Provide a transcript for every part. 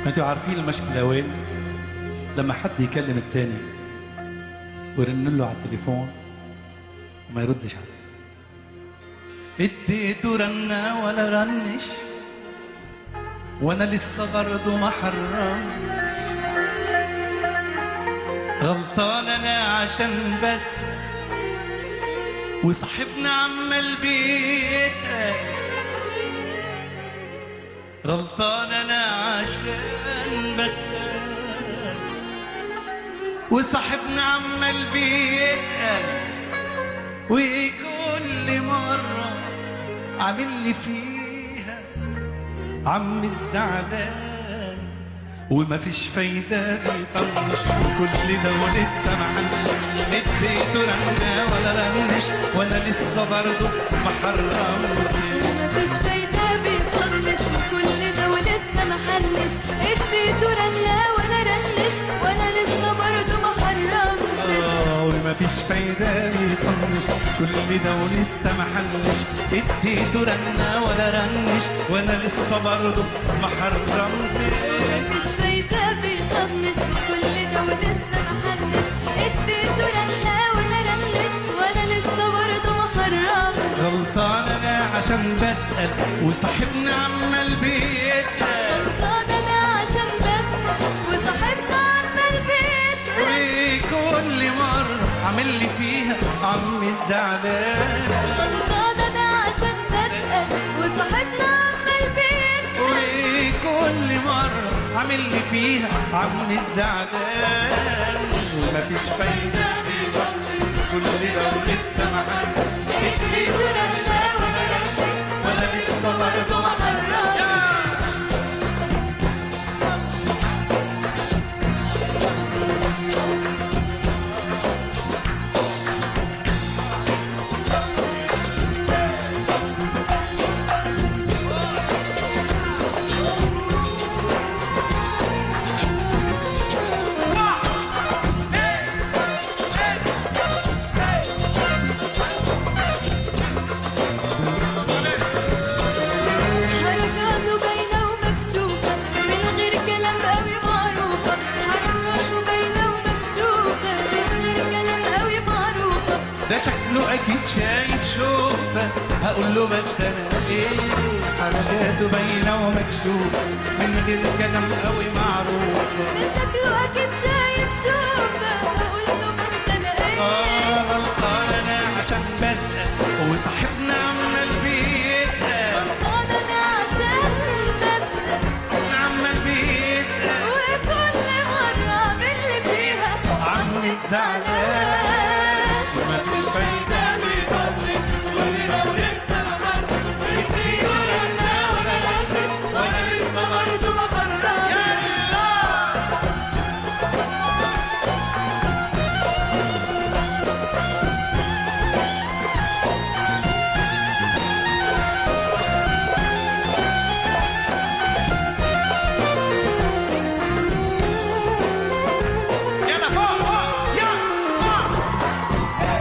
انتوا عارفين المشكلة وين؟ لما حد يكلم التاني ويرن له على التليفون وما يردش عليه اديته رنة ولا رنش وانا لسه برضه ما حرمش غلطان انا عشان بس وصاحبنا عمال بيتقل غلطان انا عشان بسأل وصاحبنا عمال بيتقل وكل مرة عامل لي فيها عم الزعلان وما فيش فايدة بيطنش كل ده ولسه معلم اديته رنة ولا رنش وانا لسه برضه محرمتش مفيش فايدة بيطنش وكل ده ولسه محنش اديته رنة ولا رنش وانا لسه برضه ما حرمتش آه، وما فيش فايدة بيطنش كل ده ولسه محلش اديته رنة ولا رنش وانا لسه برضه ما حرمتش مفيش فايدة بيطنش وكل ده ولسه محنش اديته رنة ولا رنش وانا لسه برضه ما حرمتش غلطان انا عشان بسأل وصاحبنا عمال بيتقل غلطان انا عشان بس وصاحبنا عمال بيتقل وكل مرة عامل لي فيها عم الزعلان غلطان انا عشان بسأل وصاحبنا عمال بيتقل وكل مرة عامل لي فيها عم الزعلان ومفيش فايدة بيطنش كل ده ولسه معاك اديته رنة ولا رنش وانا لسه برضه ما حرمتش حركاته باينة ومكشوفة من غير كلام قوي معروفة حركاته باينة ومكشوفة من غير كلام قوي معروفة ده شكله اكيد شايف شوفه هقول له بس انا ايه حركاته باينه ومكشوفه من غير كلام قوي معروف ده شكله أكيد شايف شوفة هقول له بس أنا إيه اه غلطان انا عشان بسال وصاحبنا عمال بيتقل غلطان أنا عشان بسأل عمال بيتقل وكل مرة أعمل لي فيها عم الزعلان ومفيش فايده بيطلع ولو لسه ما اديله رنة ولا رنش وأنا لسه برضه ما قررت يلا فوق فوق يلا فوق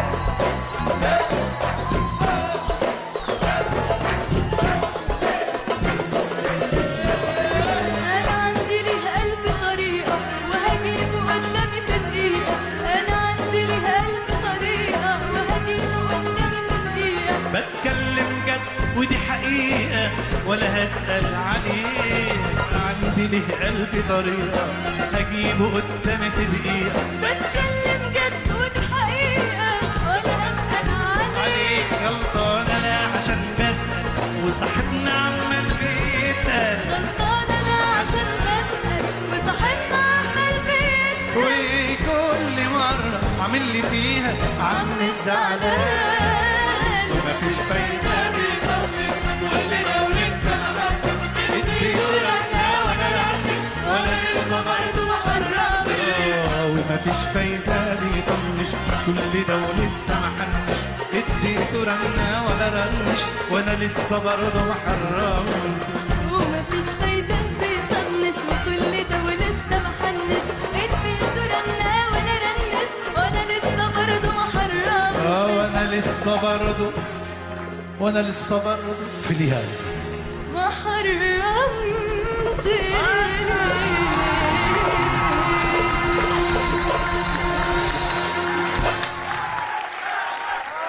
أنا عندي ليه ألف طريقة وهجيبه قدامي في دقيقة أنا عندي ليه ألف طريقة وهجيبه قدامي في دقيقة بتكلم جد ودي حقيقة ولا هسأل عليه عندي له ألف طريقة هجيبه قدامي في دقيقة بتكلم جد ودي حقيقة ولا أسأل عليه عليك غلطان أنا عشان بسأل وصاحبنا عمال بيتقل غلطان أنا عشان بسأل وصاحبنا عمال بيت وكل مرة عامل لي فيها عم الزعلان ومفيش فايدة بيطلع كل ده ولسه ما اديله رنة ولا رنش ولا لسه برضه ما قربت آه، ومفيش فايدة بيطنش كل ده ولسه ما حنش اديته رنة ولا رنش وانا لسه برضه ما حرمش ومفيش فايدة بيطنش وكل ده ولسه محنش اديته رنة ولا رنش وانا لسه برضه ما حرمت اه وانا لسه برضه وانا لسه برضه في النهاية ما حرمت